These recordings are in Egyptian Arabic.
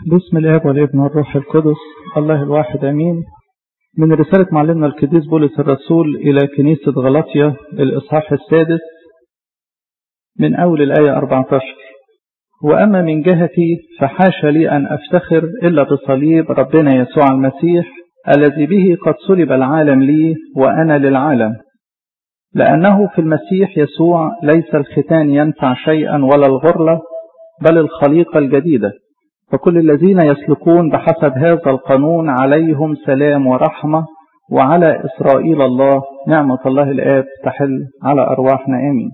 بسم الاب والابن والروح القدس الله الواحد امين من رسالة معلمنا القديس بولس الرسول الى كنيسة غلطية الاصحاح السادس من اول الاية 14 واما من جهتي فحاش لي ان افتخر الا بصليب ربنا يسوع المسيح الذي به قد صلب العالم لي وانا للعالم لانه في المسيح يسوع ليس الختان ينفع شيئا ولا الغرلة بل الخليقة الجديدة فكل الذين يسلكون بحسب هذا القانون عليهم سلام ورحمة وعلى إسرائيل الله نعمة الله الآب تحل على أرواحنا آمين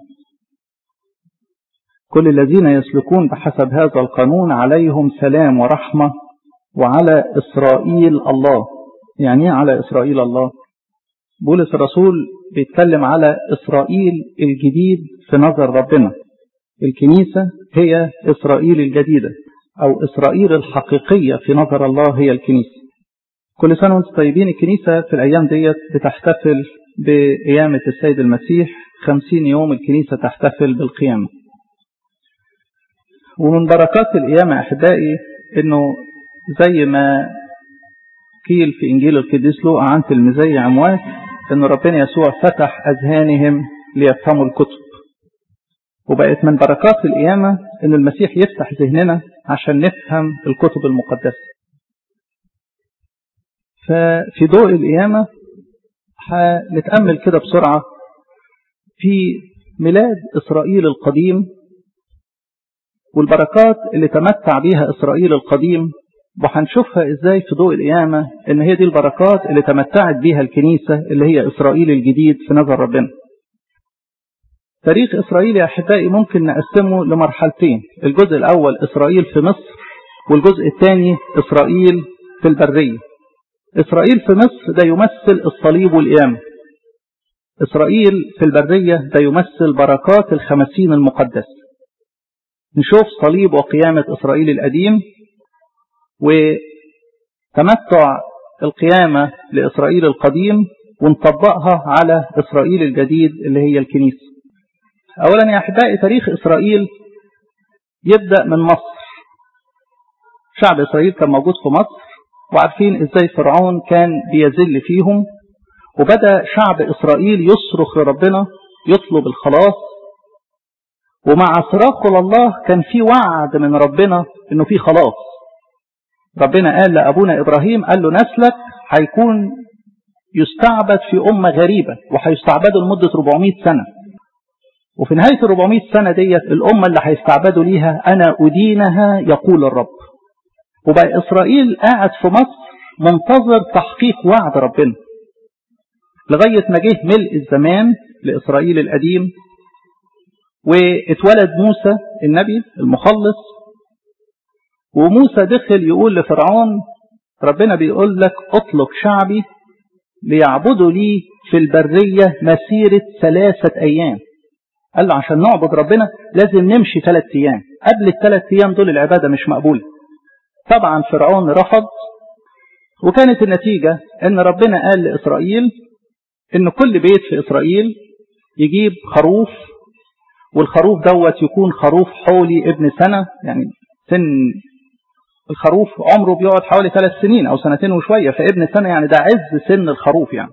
كل الذين يسلكون بحسب هذا القانون عليهم سلام ورحمة وعلى إسرائيل الله يعني على إسرائيل الله بولس الرسول بيتكلم على إسرائيل الجديد في نظر ربنا الكنيسة هي إسرائيل الجديدة أو إسرائيل الحقيقية في نظر الله هي الكنيسة كل سنة وانتم طيبين الكنيسة في الأيام ديت بتحتفل بقيامة السيد المسيح خمسين يوم الكنيسة تحتفل بالقيامة ومن بركات القيامة أحبائي أنه زي ما قيل في إنجيل القديس لوقا عن تلميذي أموات أن ربنا يسوع فتح أذهانهم ليفهموا الكتب وبقت من بركات القيامة أن المسيح يفتح ذهننا عشان نفهم الكتب المقدسة ففي ضوء القيامة هنتأمل كده بسرعة في ميلاد إسرائيل القديم والبركات اللي تمتع بيها إسرائيل القديم وهنشوفها إزاي في ضوء القيامة إن هي دي البركات اللي تمتعت بيها الكنيسة اللي هي إسرائيل الجديد في نظر ربنا تاريخ إسرائيل يا أحبائي ممكن نقسمه لمرحلتين الجزء الأول إسرائيل في مصر والجزء الثاني إسرائيل في البرية إسرائيل في مصر ده يمثل الصليب والقيامة إسرائيل في البرية ده يمثل بركات الخمسين المقدس نشوف صليب وقيامة إسرائيل القديم وتمتع القيامة لإسرائيل القديم ونطبقها على إسرائيل الجديد اللي هي الكنيسة أولا يا أحبائي تاريخ إسرائيل يبدأ من مصر شعب إسرائيل كان موجود في مصر وعارفين إزاي فرعون كان بيذل فيهم وبدأ شعب إسرائيل يصرخ لربنا يطلب الخلاص ومع صراخه لله كان في وعد من ربنا إنه في خلاص ربنا قال لأبونا إبراهيم قال له نسلك هيكون يستعبد في أمة غريبة وهيستعبدوا لمدة 400 سنة وفي نهاية 400 سنة ديت الأمة اللي هيستعبدوا ليها أنا أدينها يقول الرب وبقى إسرائيل قاعد في مصر منتظر تحقيق وعد ربنا لغاية ما جه ملء الزمان لإسرائيل القديم واتولد موسى النبي المخلص وموسى دخل يقول لفرعون ربنا بيقول لك اطلق شعبي ليعبدوا لي في البرية مسيرة ثلاثة أيام قال له عشان نعبد ربنا لازم نمشي ثلاث أيام قبل الثلاث أيام دول العبادة مش مقبولة طبعا فرعون رفض وكانت النتيجة ان ربنا قال لإسرائيل ان كل بيت في إسرائيل يجيب خروف والخروف دوت يكون خروف حولي ابن سنة يعني سن الخروف عمره بيقعد حوالي ثلاث سنين أو سنتين وشوية فابن سنة يعني ده عز سن الخروف يعني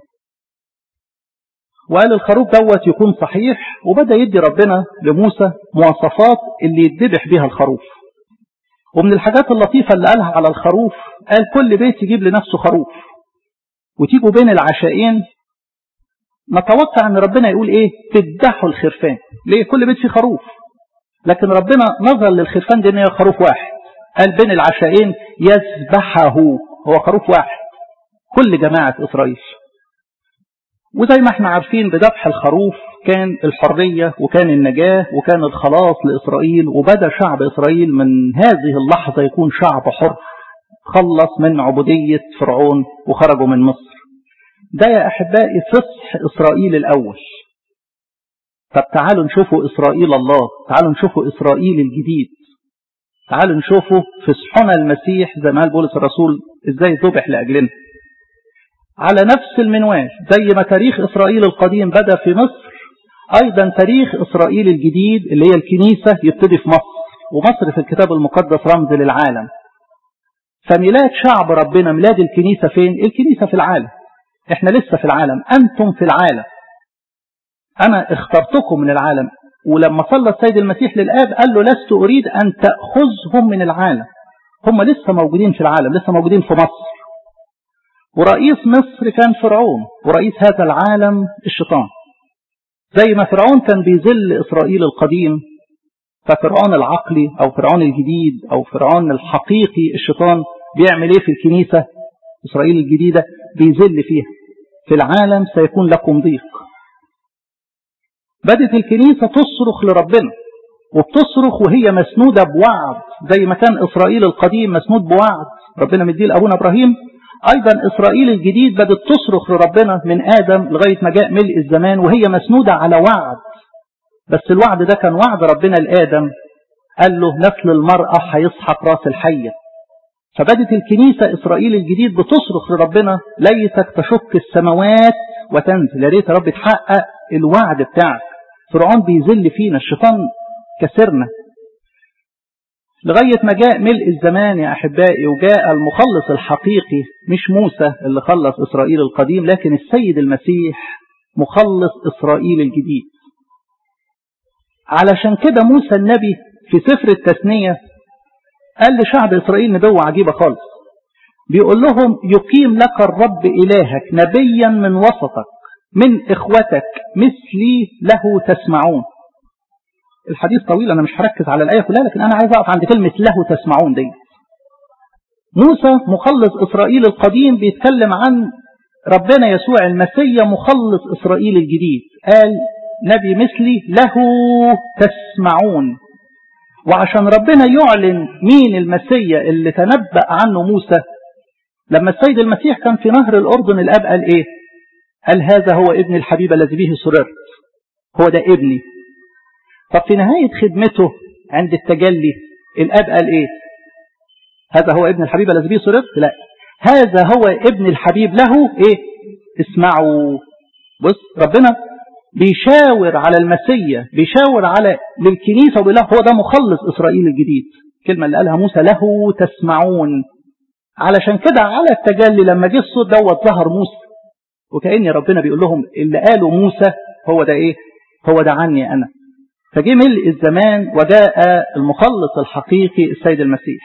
وقال الخروف دوت يكون صحيح وبدأ يدي ربنا لموسى مواصفات اللي يتذبح بها الخروف ومن الحاجات اللطيفة اللي قالها على الخروف قال كل بيت يجيب لنفسه خروف وتيجوا بين العشائين نتوقع ان ربنا يقول ايه تذبحوا الخرفان ليه كل بيت فيه خروف لكن ربنا نظر للخرفان دي ان هي خروف واحد قال بين العشائين يذبحه هو خروف واحد كل جماعة اسرائيل وزي ما احنا عارفين بذبح الخروف كان الحرية وكان النجاة وكان الخلاص لإسرائيل وبدأ شعب إسرائيل من هذه اللحظة يكون شعب حر خلص من عبودية فرعون وخرجوا من مصر ده يا أحبائي فصح إسرائيل الأول طب تعالوا نشوفوا إسرائيل الله تعالوا نشوفوا إسرائيل الجديد تعالوا نشوفوا فصحنا المسيح زي ما قال بولس الرسول إزاي ذبح لأجلنا على نفس المنوال زي ما تاريخ إسرائيل القديم بدأ في مصر أيضا تاريخ إسرائيل الجديد اللي هي الكنيسة يبتدي في مصر ومصر في الكتاب المقدس رمز للعالم فميلاد شعب ربنا ميلاد الكنيسة فين الكنيسة في العالم احنا لسه في العالم انتم في العالم انا اخترتكم من العالم ولما صلى السيد المسيح للآب قال له لست أريد أن تأخذهم من العالم هم لسه موجودين في العالم لسه موجودين في مصر ورئيس مصر كان فرعون ورئيس هذا العالم الشيطان زي ما فرعون كان بيذل إسرائيل القديم ففرعون العقلي أو فرعون الجديد أو فرعون الحقيقي الشيطان بيعمل إيه في الكنيسة إسرائيل الجديدة بيذل فيها في العالم سيكون لكم ضيق بدت الكنيسة تصرخ لربنا وبتصرخ وهي مسنودة بوعد زي ما كان إسرائيل القديم مسنود بوعد ربنا مديه لأبونا إبراهيم أيضا إسرائيل الجديد بدت تصرخ لربنا من آدم لغاية ما جاء ملء الزمان وهي مسنودة على وعد بس الوعد ده كان وعد ربنا لآدم قال له نسل المرأة هيسحق راس الحية فبدت الكنيسة إسرائيل الجديد بتصرخ لربنا ليتك تشك السماوات وتنزل يا ريت يا رب تحقق الوعد بتاعك فرعون بيذل فينا الشيطان كسرنا لغاية ما جاء ملء الزمان يا أحبائي وجاء المخلص الحقيقي مش موسى اللي خلص إسرائيل القديم لكن السيد المسيح مخلص إسرائيل الجديد علشان كده موسى النبي في سفر التثنية قال لشعب إسرائيل نبوة عجيبة خالص بيقول لهم يقيم لك الرب إلهك نبيا من وسطك من إخوتك مثلي له تسمعون الحديث طويل أنا مش هركز على الآية كلها لكن أنا عايز أقف عند كلمة له تسمعون دي موسى مخلص إسرائيل القديم بيتكلم عن ربنا يسوع المسيا مخلص إسرائيل الجديد قال نبي مثلي له تسمعون وعشان ربنا يعلن مين المسيا اللي تنبأ عنه موسى لما السيد المسيح كان في نهر الأردن الأب قال إيه قال هذا هو ابن الحبيب الذي به سررت هو ده ابني طب في نهاية خدمته عند التجلي الأب قال إيه هذا هو ابن الحبيب الذي به سررت لا هذا هو ابن الحبيب له إيه اسمعوا بص ربنا بيشاور على المسيا بيشاور على للكنيسة وبيقول هو ده مخلص إسرائيل الجديد الكلمة اللي قالها موسى له تسمعون علشان كده على التجلي لما جه الصوت دوت ظهر موسى وكأن ربنا بيقول لهم اللي قاله موسى هو ده ايه هو ده عني انا فجه ملء الزمان وجاء المخلص الحقيقي السيد المسيح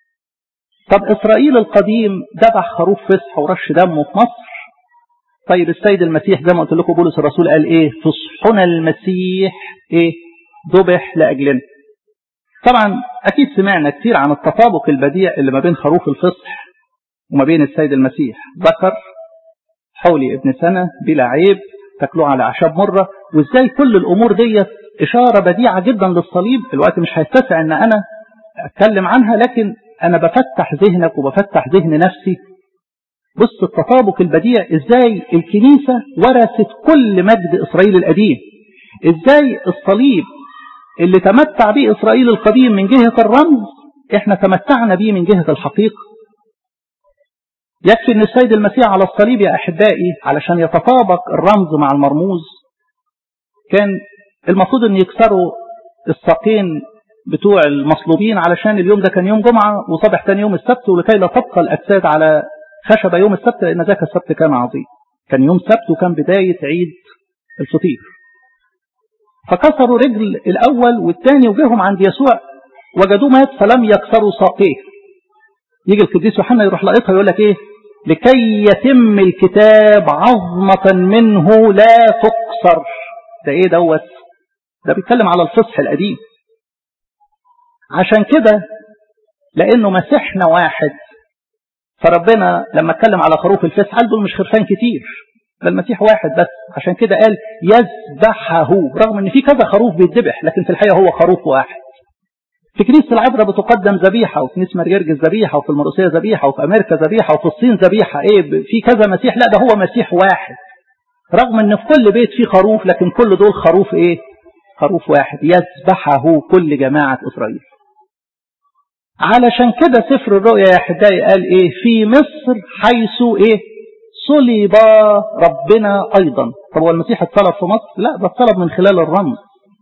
طب اسرائيل القديم ذبح خروف فصح ورش دمه في مصر طيب السيد المسيح زي ما قلت لكم بولس الرسول قال ايه فصحنا المسيح ايه ذبح لاجلنا طبعا اكيد سمعنا كتير عن التطابق البديع اللي ما بين خروف الفصح وما بين السيد المسيح ذكر حولي ابن سنة بلا عيب تاكلوه على أعشاب مرة وإزاي كل الأمور ديت إشارة بديعة جدا للصليب الوقت مش هيتسع أن أنا أتكلم عنها لكن أنا بفتح ذهنك وبفتح ذهن نفسي بص التطابق البديع إزاي الكنيسة ورثت كل مجد إسرائيل القديم إزاي الصليب اللي تمتع به إسرائيل القديم من جهة الرمز إحنا تمتعنا به من جهة الحقيقة يكفي ان السيد المسيح على الصليب يا احبائي علشان يتطابق الرمز مع المرموز كان المفروض ان يكسروا الساقين بتوع المصلوبين علشان اليوم ده كان يوم جمعة وصبح تاني يوم السبت ولكي لا تبقى الأجساد على خشبة يوم السبت لأن ذاك السبت كان عظيم كان يوم سبت وكان بداية عيد الفطير فكسروا رجل الأول والثاني وجيهم عند يسوع وجدوه مات فلم يكسروا ساقيه يجي القديس يوحنا يروح لقيتها يقول لك ايه لكي يتم الكتاب عظمة منه لا تقصر ده ايه دوت ده بيتكلم على الفصح القديم عشان كده لانه مسيحنا واحد فربنا لما اتكلم على خروف الفصح قال دول مش خرفان كتير ده المسيح واحد بس عشان كده قال يذبحه رغم ان في كذا خروف بيتذبح لكن في الحقيقه هو خروف واحد في كنيسة العبرة بتقدم ذبيحة وفي كنيسة مرجرجس ذبيحة وفي المرقسية ذبيحة وفي أمريكا ذبيحة وفي الصين ذبيحة إيه في كذا مسيح لا ده هو مسيح واحد رغم إن في كل بيت فيه خروف لكن كل دول خروف إيه خروف واحد يذبحه كل جماعة إسرائيل علشان كده سفر الرؤيا يا حداي قال إيه في مصر حيث إيه صلب ربنا أيضا طب هو المسيح اتصلب في مصر لا ده اتصلب من خلال الرمز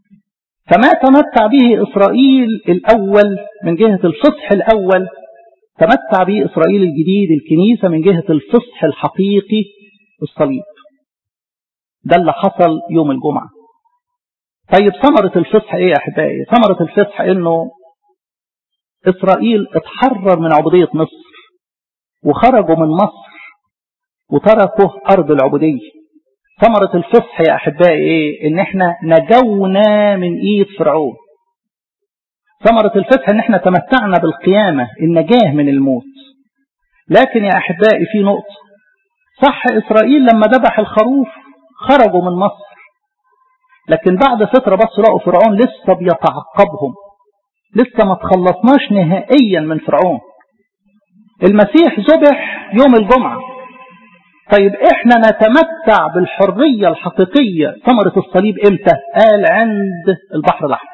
فما تمتع به إسرائيل الأول من جهة الفصح الأول تمتع به إسرائيل الجديد الكنيسة من جهة الفصح الحقيقي الصليب ده اللي حصل يوم الجمعة طيب ثمرة الفصح ايه يا احبائي ثمرة الفصح انه اسرائيل اتحرر من عبودية مصر وخرجوا من مصر وتركوا ارض العبودية ثمرة الفصح يا احبائي ايه ان احنا نجونا من ايد فرعون ثمرة الفصح ان احنا تمتعنا بالقيامة النجاة من الموت لكن يا احبائي في نقطة صح اسرائيل لما ذبح الخروف خرجوا من مصر لكن بعد فترة بس لقوا فرعون لسه بيتعقبهم لسه ما تخلصناش نهائيا من فرعون المسيح ذبح يوم الجمعة طيب احنا نتمتع بالحرية الحقيقية ثمرة الصليب امتى قال عند البحر الاحمر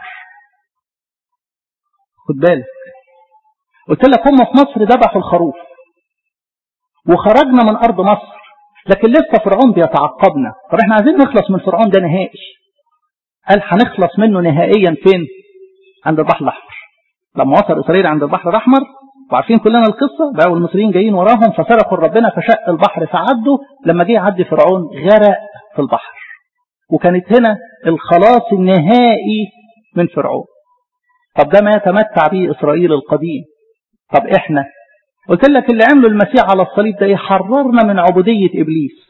خد بالك قلت لك هم في مصر ذبحوا الخروف وخرجنا من ارض مصر لكن لسه فرعون بيتعقبنا طب احنا عايزين نخلص من فرعون ده نهائي قال هنخلص منه نهائيا فين عند البحر الاحمر لما وصل اسرائيل عند البحر الاحمر وعارفين كلنا القصه بقوا المصريين جايين وراهم فصرخوا ربنا فشق البحر فعدوا لما جه يعدي فرعون غرق في البحر وكانت هنا الخلاص النهائي من فرعون طب ده ما يتمتع به اسرائيل القديم طب احنا قلت لك اللي عمله المسيح على الصليب ده يحررنا من عبودية إبليس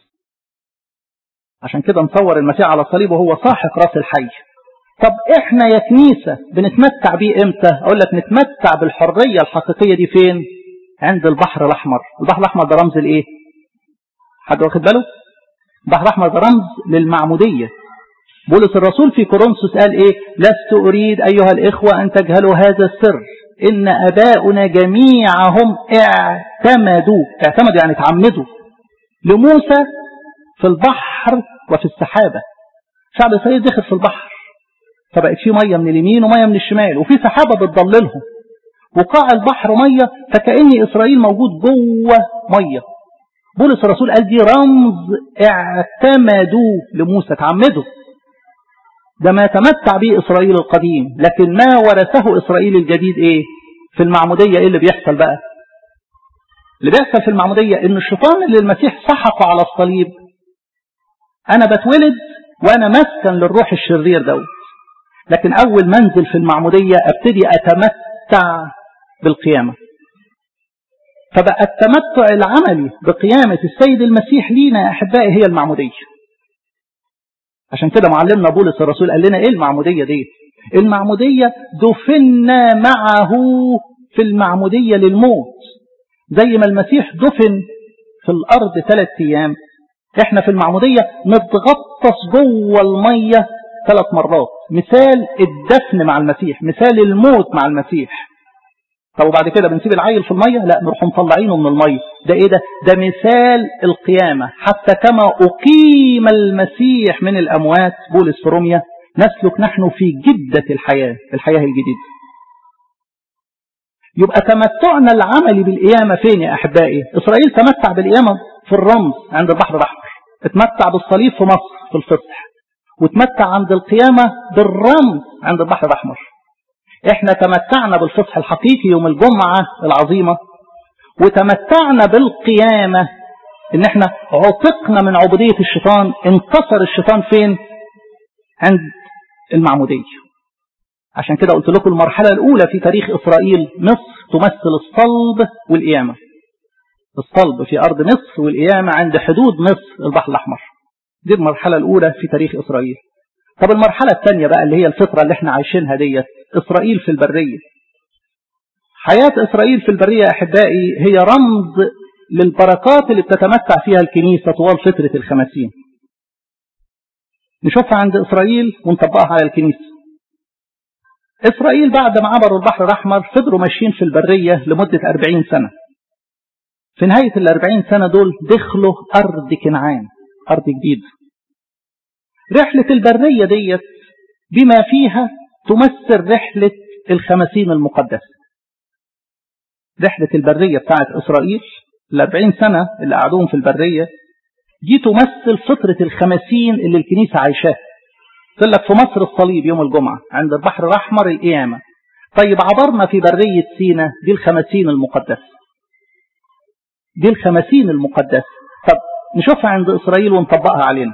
عشان كده نصور المسيح على الصليب وهو ساحق راس الحي طب احنا يا كنيسة بنتمتع بيه امتى اقول لك نتمتع بالحرية الحقيقية دي فين عند البحر الاحمر البحر الاحمر ده رمز الايه حد واخد باله البحر الاحمر ده رمز للمعمودية بولس الرسول في كورنثوس قال ايه لست اريد ايها الاخوة ان تجهلوا هذا السر إن أباؤنا جميعهم اعتمدوا اعتمدوا يعني تعمدوا لموسى في البحر وفي السحابة شعب إسرائيل دخل في البحر فبقت فيه مية من اليمين ومية من الشمال وفي سحابة بتضللهم وقاع البحر مية فكأن إسرائيل موجود جوه مية بولس الرسول قال دي رمز اعتمدوا لموسى تعمدوا ده ما تمتع به إسرائيل القديم لكن ما ورثه إسرائيل الجديد إيه في المعمودية إيه اللي بيحصل بقى اللي بيحصل في المعمودية إن الشيطان اللي المسيح سحقه على الصليب أنا بتولد وأنا مسكن للروح الشرير دوت لكن أول ما أنزل في المعمودية أبتدي أتمتع بالقيامة فبقى التمتع العملي بقيامة السيد المسيح لينا يا أحبائي هي المعمودية عشان كده معلمنا بولس الرسول قال لنا ايه المعمودية دي المعمودية دفنا معه في المعمودية للموت زي ما المسيح دفن في الأرض ثلاث أيام احنا في المعمودية نتغطس جوه المية ثلاث مرات مثال الدفن مع المسيح مثال الموت مع المسيح طب وبعد كده بنسيب العيل في المية لا نروح مطلعينه من المية ده ايه ده ده مثال القيامة حتى كما أقيم المسيح من الأموات بولس في روميا نسلك نحن في جدة الحياة الحياة الجديدة يبقى تمتعنا العملي بالقيامة فين يا أحبائي إسرائيل تمتع بالقيامة في الرمز عند البحر الأحمر اتمتع بالصليب في مصر في الفصح وتمتع عند القيامة بالرمز عند البحر الأحمر احنا تمتعنا بالفصح الحقيقي يوم الجمعة العظيمة وتمتعنا بالقيامة ان احنا عتقنا من عبودية الشيطان انتصر الشيطان فين عند المعمودية عشان كده قلت لكم المرحلة الأولى في تاريخ إسرائيل مصر تمثل الصلب والقيامة الصلب في أرض مصر والقيامة عند حدود مصر البحر الأحمر دي المرحلة الأولى في تاريخ إسرائيل طب المرحلة الثانية بقى اللي هي الفترة اللي احنا عايشينها ديت إسرائيل في البرية حياة إسرائيل في البرية أحبائي هي رمز للبركات اللي بتتمتع فيها الكنيسة طوال فترة الخمسين نشوفها عند إسرائيل ونطبقها على الكنيسة إسرائيل بعد ما عبروا البحر الأحمر فضلوا ماشيين في البرية لمدة أربعين سنة في نهاية الأربعين سنة دول دخلوا أرض كنعان أرض جديدة رحلة البرية ديت بما فيها تمثل رحلة الخمسين المقدسة رحلة البرية بتاعت إسرائيل الأربعين سنة اللي قعدوهم في البرية دي تمثل فترة الخمسين اللي الكنيسة عايشاها قلت لك في مصر الصليب يوم الجمعة عند البحر الأحمر القيامة طيب عبرنا في برية سينا دي الخمسين المقدسة دي الخمسين المقدسة طب نشوفها عند إسرائيل ونطبقها علينا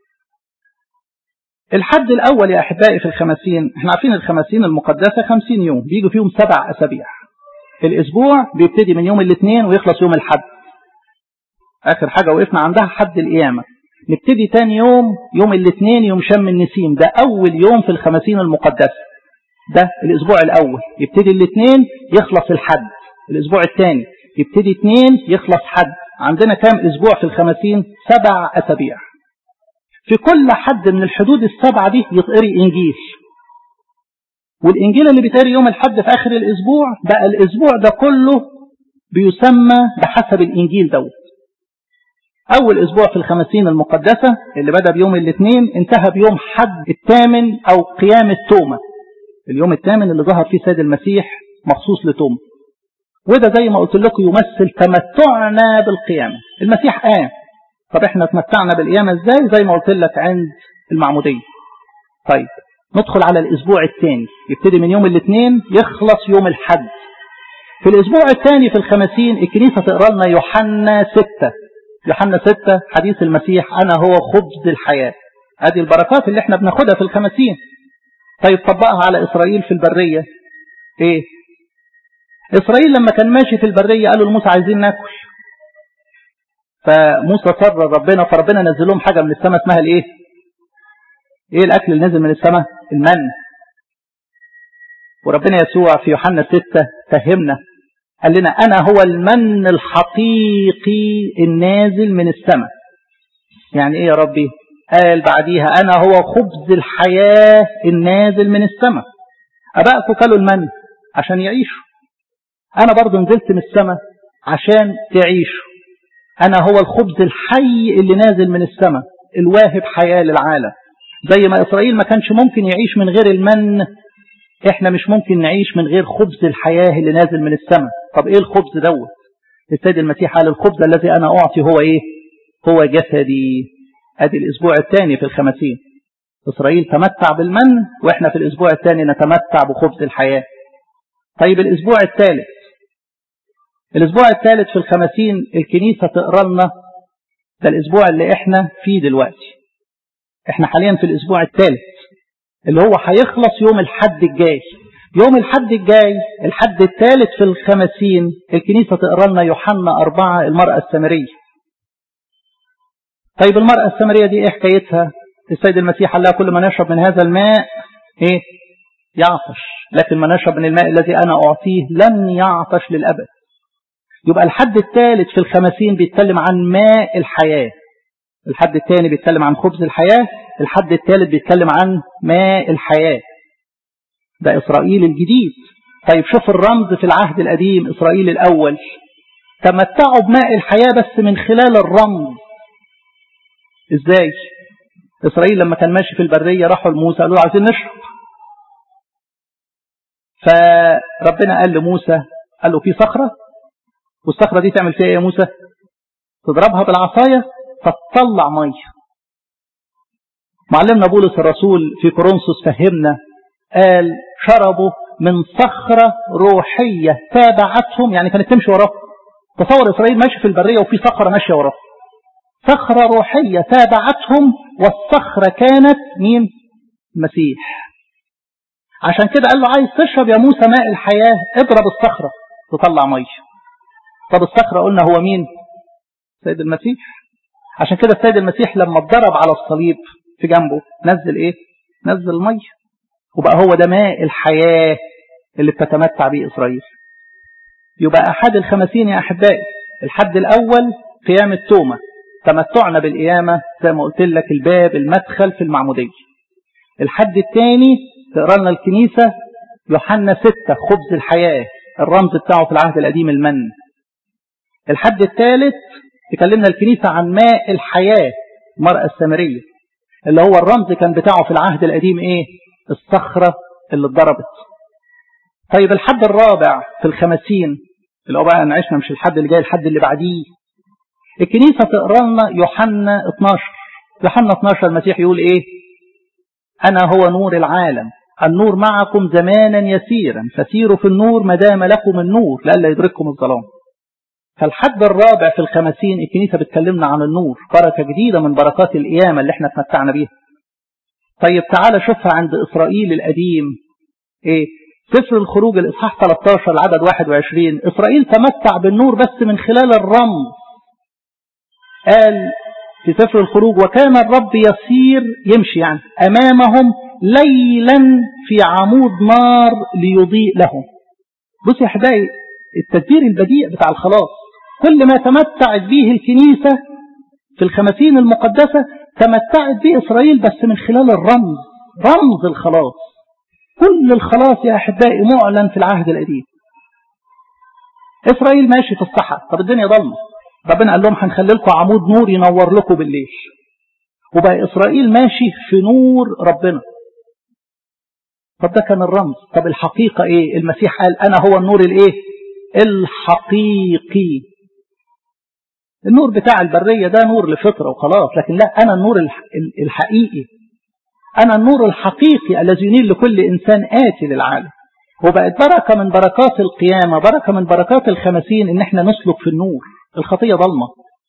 الحد الأول يا أحبائي في الخمسين احنا عارفين الخمسين المقدسة خمسين يوم بيجوا فيهم سبع أسابيع الأسبوع بيبتدي من يوم الاثنين ويخلص يوم الحد آخر حاجة وقفنا عندها حد القيامة نبتدي تاني يوم يوم الاثنين يوم شم النسيم ده أول يوم في الخمسين المقدسة ده الأسبوع الأول يبتدي الاثنين يخلص الحد الأسبوع الثاني يبتدي اثنين يخلص حد عندنا كام أسبوع في الخمسين سبع أسابيع في كل حد من الحدود السبعة دي يتقري إنجيل والإنجيل اللي بيتقري يوم الحد في آخر الأسبوع بقى الأسبوع ده كله بيسمى بحسب الإنجيل دوت أول أسبوع في الخمسين المقدسة اللي بدأ بيوم الاثنين انتهى بيوم حد الثامن أو قيام التومة اليوم الثامن اللي ظهر فيه سيد المسيح مخصوص لتومة وده زي ما قلت لكم يمثل تمتعنا بالقيامة المسيح قام طب احنا تمتعنا بالقيامة ازاي زي ما قلت لك عند المعمودية طيب ندخل على الاسبوع الثاني يبتدي من يوم الاثنين يخلص يوم الحد في الاسبوع الثاني في الخمسين الكنيسة تقرا لنا يوحنا ستة يوحنا ستة حديث المسيح انا هو خبز الحياة ادي البركات اللي احنا بناخدها في الخمسين طيب طبقها على اسرائيل في البرية ايه اسرائيل لما كان ماشي في البرية قالوا لموسى عايزين ناكل فموسى صر ربنا فربنا نزل لهم حاجة من السماء اسمها الايه ايه الاكل اللي نزل من السماء المن وربنا يسوع في يوحنا ستة فهمنا قال لنا انا هو المن الحقيقي النازل من السماء يعني ايه يا ربي قال بعديها انا هو خبز الحياة النازل من السماء ابائكم كلوا المن عشان يعيشوا انا برضو نزلت من السماء عشان تعيشوا أنا هو الخبز الحي اللي نازل من السماء الواهب حياة للعالم زي ما إسرائيل ما كانش ممكن يعيش من غير المن إحنا مش ممكن نعيش من غير خبز الحياة اللي نازل من السماء طب إيه الخبز دوت السيد المسيح قال الخبز الذي أنا أعطي هو إيه هو جسدي أدي الأسبوع الثاني في الخمسين إسرائيل تمتع بالمن وإحنا في الأسبوع الثاني نتمتع بخبز الحياة طيب الأسبوع الثالث الأسبوع الثالث في الخمسين الكنيسة تقرا لنا ده الأسبوع اللي إحنا فيه دلوقتي إحنا حاليا في الأسبوع الثالث اللي هو هيخلص يوم الحد الجاي يوم الحد الجاي الحد الثالث في الخمسين الكنيسة تقرا لنا يوحنا أربعة المرأة السامرية طيب المرأة السامرية دي إيه حكايتها السيد المسيح قال لها كل ما نشرب من هذا الماء إيه يعطش لكن ما نشرب من الماء الذي أنا أعطيه لن يعطش للأبد يبقى الحد الثالث في الخمسين بيتكلم عن ماء الحياة الحد الثاني بيتكلم عن خبز الحياة الحد الثالث بيتكلم عن ماء الحياة ده إسرائيل الجديد طيب شوف الرمز في العهد القديم إسرائيل الأول تمتعوا بماء الحياة بس من خلال الرمز إزاي إسرائيل لما كان ماشي في البرية راحوا لموسى قالوا عايزين نشرب فربنا قال لموسى قال له في صخرة والصخرة دي تعمل فيها ايه يا موسى تضربها بالعصاية فتطلع مية معلمنا بولس الرسول في كورنثوس فهمنا قال شربوا من صخرة روحية تابعتهم يعني كانت تمشي وراه تصور إسرائيل ماشي في البرية وفي صخرة ماشية وراه صخرة روحية تابعتهم والصخرة كانت مين المسيح عشان كده قال له عايز تشرب يا موسى ماء الحياة اضرب الصخرة تطلع مية طب الصخرة قلنا هو مين سيد المسيح عشان كده السيد المسيح لما اتضرب على الصليب في جنبه نزل ايه نزل مية وبقى هو ده ماء الحياة اللي بتتمتع به إسرائيل يبقى أحد الخمسين يا أحبائي الحد الأول قيام التومة تمتعنا بالقيامة زي ما قلت لك الباب المدخل في المعمودية الحد الثاني تقرا لنا الكنيسة يوحنا ستة خبز الحياة الرمز بتاعه في العهد القديم المن الحد الثالث تكلمنا الكنيسة عن ماء الحياة المرأة السامرية اللي هو الرمز كان بتاعه في العهد القديم ايه الصخرة اللي اتضربت طيب الحد الرابع في الخمسين اللي هو بقى نعيشنا مش الحد اللي جاي الحد اللي بعديه الكنيسة تقرا لنا يوحنا 12 يوحنا 12 المسيح يقول ايه انا هو نور العالم النور معكم زمانا يسيرا فسيروا في النور ما دام لكم النور لئلا يدرككم الظلام فالحد الرابع في الخمسين الكنيسة بتكلمنا عن النور بركة جديدة من بركات القيامة اللي احنا اتمتعنا بيها طيب تعالى شوفها عند إسرائيل القديم ايه سفر الخروج الإصحاح 13 العدد 21 إسرائيل تمتع بالنور بس من خلال الرمز قال في سفر الخروج وكان الرب يسير يمشي يعني أمامهم ليلا في عمود نار ليضيء لهم بص يا حبايبي التدبير البديع بتاع الخلاص كل ما تمتعت به الكنيسة في الخمسين المقدسة تمتعت به إسرائيل بس من خلال الرمز رمز الخلاص كل الخلاص يا أحبائي معلن في العهد القديم إسرائيل ماشي في الصحراء طب الدنيا ضلمة ربنا قال لهم هنخلي لكم عمود نور ينور لكم بالليل وبقى إسرائيل ماشي في نور ربنا طب ده كان الرمز طب الحقيقة ايه المسيح قال انا هو النور الايه الحقيقي النور بتاع البرية ده نور لفطرة وخلاص لكن لا انا النور الحقيقي انا النور الحقيقي الذي ينير لكل انسان آتي للعالم وبقت بركة من بركات القيامة بركة من بركات الخمسين ان احنا نسلك في النور الخطية ضلمة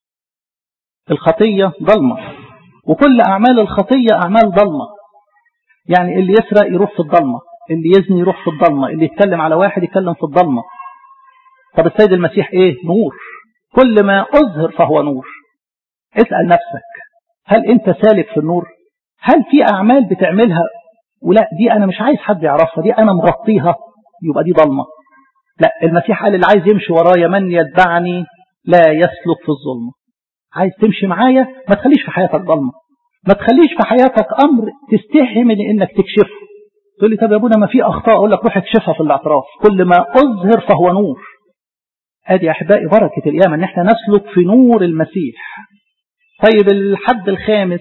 الخطية ضلمة وكل اعمال الخطية اعمال ضلمة يعني اللي يسرق يروح في الضلمة اللي يزني يروح في الضلمة اللي يتكلم على واحد يتكلم في الضلمة طب السيد المسيح ايه نور كل ما أظهر فهو نور اسأل نفسك هل انت سالك في النور هل في أعمال بتعملها ولا دي أنا مش عايز حد يعرفها دي أنا مغطيها يبقى دي ضلمة لا المسيح قال اللي عايز يمشي ورايا من يتبعني لا يسلك في الظلمة عايز تمشي معايا ما تخليش في حياتك ضلمة ما تخليش في حياتك أمر تستحي من إنك تكشفه تقول لي طب يا ابونا ما في أخطاء أقول لك روح اكشفها في الاعتراف كل ما أظهر فهو نور ادي أحبائي بركة القيامة إن احنا نسلك في نور المسيح طيب الحد الخامس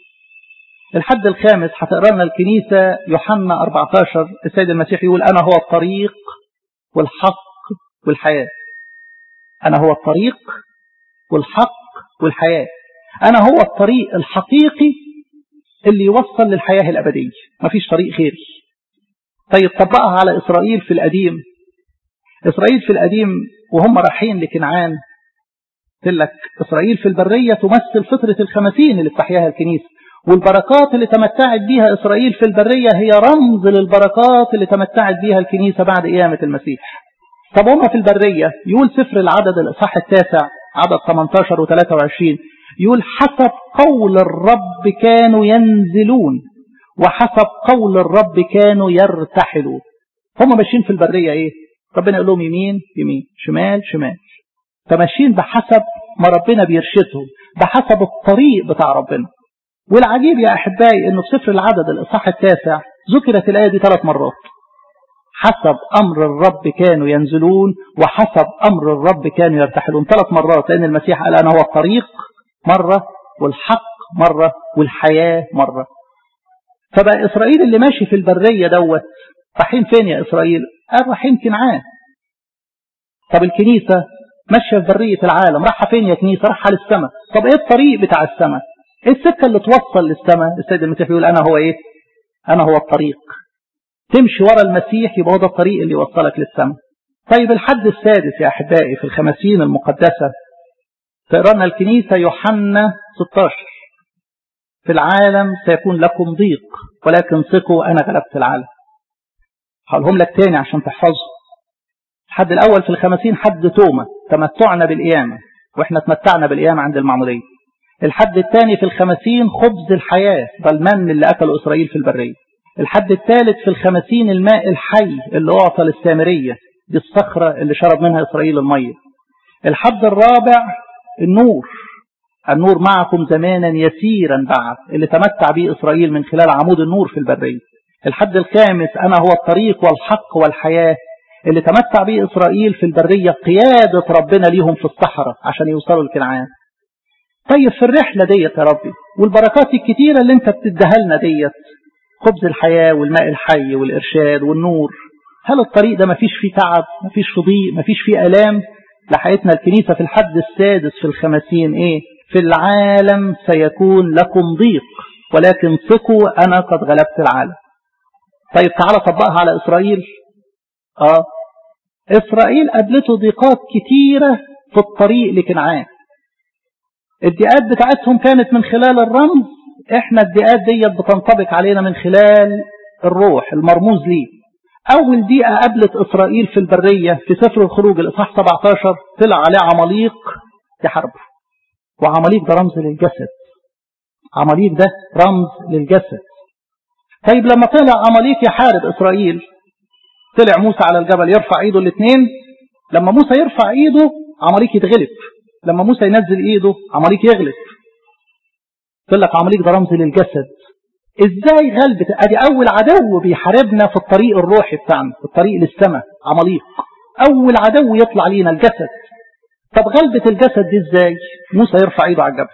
الحد الخامس هتقرا لنا الكنيسة يوحنا 14 السيد المسيح يقول أنا هو الطريق والحق والحياة أنا هو الطريق والحق والحياة أنا هو الطريق الحقيقي اللي يوصل للحياة الأبدية مفيش طريق غيري طيب طبقها على إسرائيل في القديم إسرائيل في القديم وهم رايحين لكنعان قلت لك إسرائيل في البرية تمثل فترة الخمسين اللي بتحياها الكنيسة والبركات اللي تمتعت بيها إسرائيل في البرية هي رمز للبركات اللي تمتعت بيها الكنيسة بعد قيامة المسيح طب هم في البرية يقول سفر العدد الإصحاح التاسع عدد 18 و 23 يقول حسب قول الرب كانوا ينزلون وحسب قول الرب كانوا يرتحلون هم ماشيين في البرية ايه ربنا يقول لهم يمين يمين شمال شمال فماشيين بحسب ما ربنا بيرشدهم بحسب الطريق بتاع ربنا والعجيب يا أحبائي أنه في سفر العدد الإصحاح التاسع ذكرت الآية دي ثلاث مرات حسب أمر الرب كانوا ينزلون وحسب أمر الرب كانوا يرتحلون ثلاث مرات لأن المسيح قال أنا هو الطريق مرة والحق مرة والحياة مرة فبقى إسرائيل اللي ماشي في البرية دوت رايحين فين يا إسرائيل قال رايحين كنعان طب الكنيسة ماشية في برية العالم رايحة فين يا كنيسة رايحة للسماء طب ايه الطريق بتاع السماء ايه السكة اللي توصل للسماء السيد المسيح يقول أنا هو ايه أنا هو الطريق تمشي ورا المسيح يبقى هو ده الطريق اللي يوصلك للسماء طيب الحد السادس يا أحبائي في الخمسين المقدسة تقرانا الكنيسة يوحنا 16 في العالم سيكون لكم ضيق ولكن ثقوا أنا غلبت العالم هقولهم لك تاني عشان تحفظوا الحد الأول في الخمسين حد تومة تمتعنا بالقيامة وإحنا تمتعنا بالقيامة عند المعمودية الحد الثاني في الخمسين خبز الحياة ده المن اللي أكله إسرائيل في البرية الحد الثالث في الخمسين الماء الحي اللي أعطى للسامرية دي الصخرة اللي شرب منها إسرائيل المية الحد الرابع النور النور معكم زمانا يسيرا بعد اللي تمتع به إسرائيل من خلال عمود النور في البرية الحد الخامس أنا هو الطريق والحق والحياة اللي تمتع به إسرائيل في البرية قيادة ربنا ليهم في الصحراء عشان يوصلوا لكنعان طيب في الرحلة ديت يا ربي والبركات الكتيرة اللي انت بتديها لنا ديت خبز الحياة والماء الحي والإرشاد والنور هل الطريق ده مفيش فيه تعب مفيش فيه ضيق مفيش فيه ألام لحقتنا الكنيسة في الحد السادس في الخمسين ايه في العالم سيكون لكم ضيق ولكن ثقوا أنا قد غلبت العالم طيب تعالى طبقها على إسرائيل آه إسرائيل قابلته ضيقات كتيرة في الطريق لكنعان الدقات بتاعتهم كانت من خلال الرمز احنا الدقات ديت بتنطبق علينا من خلال الروح المرموز ليه اول دقيقة قابلت اسرائيل في البرية في سفر الخروج الاصحاح 17 طلع عليه عماليق يحاربه وعماليق ده رمز للجسد عماليق ده رمز للجسد طيب لما طلع عماليق يحارب اسرائيل طلع موسى على الجبل يرفع ايده الاثنين لما موسى يرفع ايده عماليق يتغلب لما موسى ينزل ايده عماليق يغلب قلت لك عماليق ده رمز للجسد ازاي غلبت ادي اول عدو بيحاربنا في الطريق الروحي بتاعنا في الطريق للسماء عماليق اول عدو يطلع لينا الجسد طب غلبة الجسد دي ازاي موسى يرفع ايده على الجبل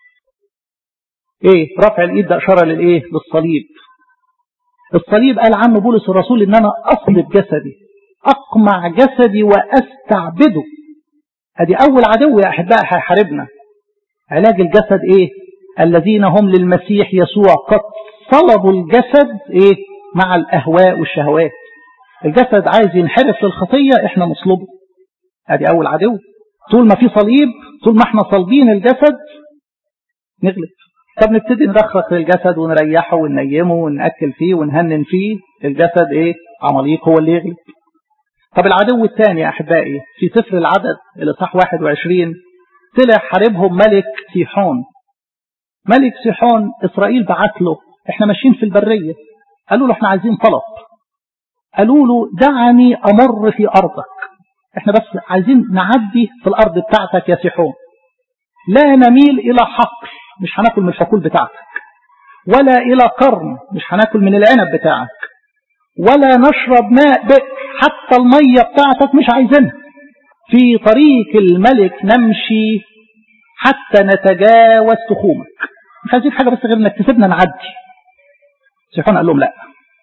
ايه رفع الايد ده اشاره للايه للصليب الصليب قال عنه بولس الرسول ان انا اصلب جسدي اقمع جسدي واستعبده ادي اول عدو يا احبائي هيحاربنا علاج الجسد ايه الذين هم للمسيح يسوع قد صلبوا الجسد ايه مع الاهواء والشهوات الجسد عايز ينحرف للخطية احنا نصلبه ادي اول عدو طول ما في صليب طول ما احنا صلبين الجسد نغلب طب نبتدي نرخرخ الجسد ونريحه وننيمه ونأكل فيه ونهنن فيه الجسد ايه عماليق هو اللي يغلب طب العدو الثاني يا احبائي في سفر العدد الاصحاح 21 طلع حاربهم ملك سيحون ملك سيحون اسرائيل بعت له احنا ماشيين في البريه قالوا له احنا عايزين طلب قالوا له دعني امر في ارضك احنا بس عايزين نعدي في الارض بتاعتك يا سيحون لا نميل الى حقل مش هناكل من الحقول بتاعتك ولا الى قرن مش هناكل من العنب بتاعك ولا نشرب ماء بئر حتى المية بتاعتك مش عايزينها في طريق الملك نمشي حتى نتجاوز تخومك مش عايزين حاجة بس غير انك تسيبنا نعدي سيحون قال لهم لا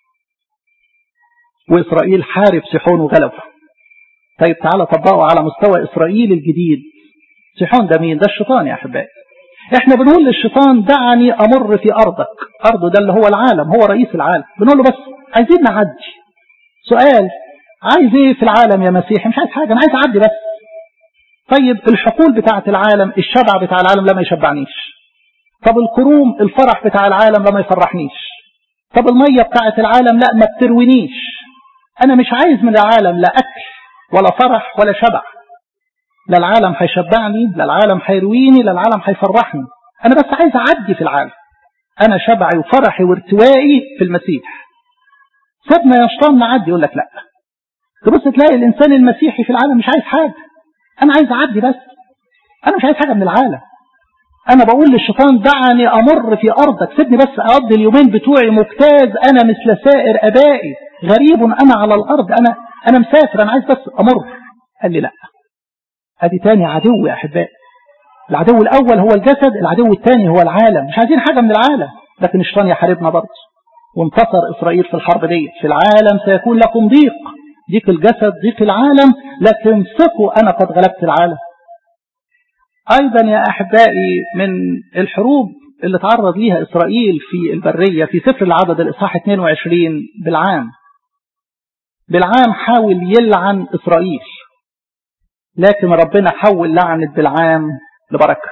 وإسرائيل حارب سيحون وغلبه طيب تعالى طبقوا على مستوى إسرائيل الجديد سيحون ده مين ده الشيطان يا أحبائي احنا بنقول للشيطان دعني أمر في أرضك أرضه ده اللي هو العالم هو رئيس العالم بنقول له بس عايزين نعدي سؤال عايز ايه في العالم يا مسيح مش عايز حاجة انا عايز اعدي بس طيب الحقول بتاعة العالم الشبع بتاع العالم لا ما يشبعنيش طب الكروم الفرح بتاع العالم لا ما يفرحنيش طب المية بتاعة العالم لا ما بتروينيش انا مش عايز من العالم لا اكل ولا فرح ولا شبع لا العالم هيشبعني لا العالم هيرويني لا العالم هيفرحني انا بس عايز اعدي في العالم انا شبعي وفرحي وارتوائي في المسيح سيبنا يا شيطان نعدي يقول لك لا تبص تلاقي الانسان المسيحي في العالم مش عايز حاجه انا عايز اعدي بس انا مش عايز حاجه من العالم انا بقول للشيطان دعني امر في ارضك سيبني بس اقضي اليومين بتوعي مجتاز انا مثل سائر ابائي غريب انا على الارض انا انا مسافر انا عايز بس امر قال لي لا ادي تاني عدو يا احبائي العدو الاول هو الجسد العدو الثاني هو العالم مش عايزين حاجه من العالم لكن الشيطان يحاربنا برضه وانتصر اسرائيل في الحرب دي في العالم سيكون لكم ضيق ضيق الجسد ضيق العالم لكن ثقوا انا قد غلبت العالم ايضا يا احبائي من الحروب اللي تعرض ليها اسرائيل في البريه في سفر العدد الاصحاح 22 بالعام بالعام حاول يلعن اسرائيل لكن ربنا حول لعنة بالعام لبركة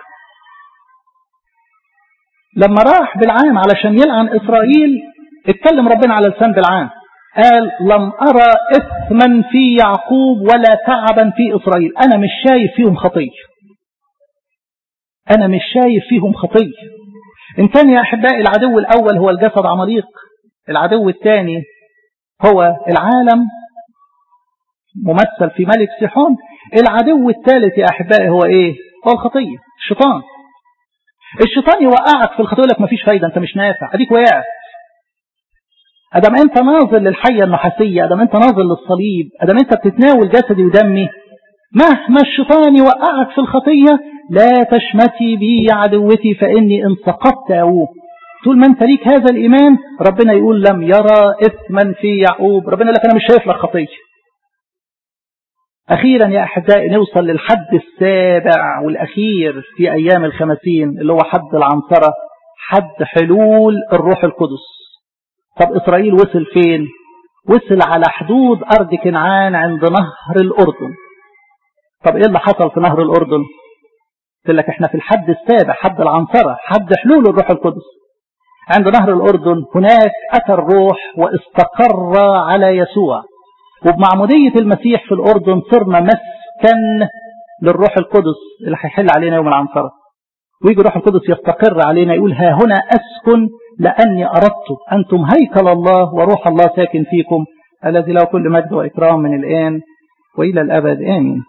لما راح بالعام علشان يلعن إسرائيل اتكلم ربنا على لسان بالعام قال لم أرى إثما في يعقوب ولا تعبا في إسرائيل أنا مش شايف فيهم خطية أنا مش شايف فيهم خطية إن كان يا أحبائي العدو الأول هو الجسد عماليق العدو الثاني هو العالم ممثل في ملك سيحون العدو الثالث يا أحبائي هو إيه هو الخطية الشيطان الشيطان يوقعك في الخطية لك مفيش فايدة أنت مش نافع أديك وقعت أدم أنت ناظر للحية النحاسية أدم أنت ناظر للصليب أدم أنت بتتناول جسدي ودمي مهما الشيطان يوقعك في الخطية لا تشمتي بي يا عدوتي فإني إن سقطت أوه طول ما أنت ليك هذا الإيمان ربنا يقول لم يرى إثما في يعقوب ربنا لك أنا مش شايف لك خطية أخيرا يا أحبائي نوصل للحد السابع والأخير في أيام الخمسين اللي هو حد العنصرة حد حلول الروح القدس طب إسرائيل وصل فين وصل على حدود أرض كنعان عند نهر الأردن طب ايه اللي حصل في نهر الاردن قلت لك احنا في الحد السابع حد العنصرة حد حلول الروح القدس عند نهر الأردن هناك أتى الروح واستقر على يسوع وبمعمودية المسيح في الأردن صرنا مسكن للروح القدس اللي هيحل علينا يوم العنصرة ويجي الروح القدس يستقر علينا يقول ها هنا أسكن لأني أردت أنتم هيكل الله وروح الله ساكن فيكم الذي له كل مجد وإكرام من الآن وإلى الأبد آمين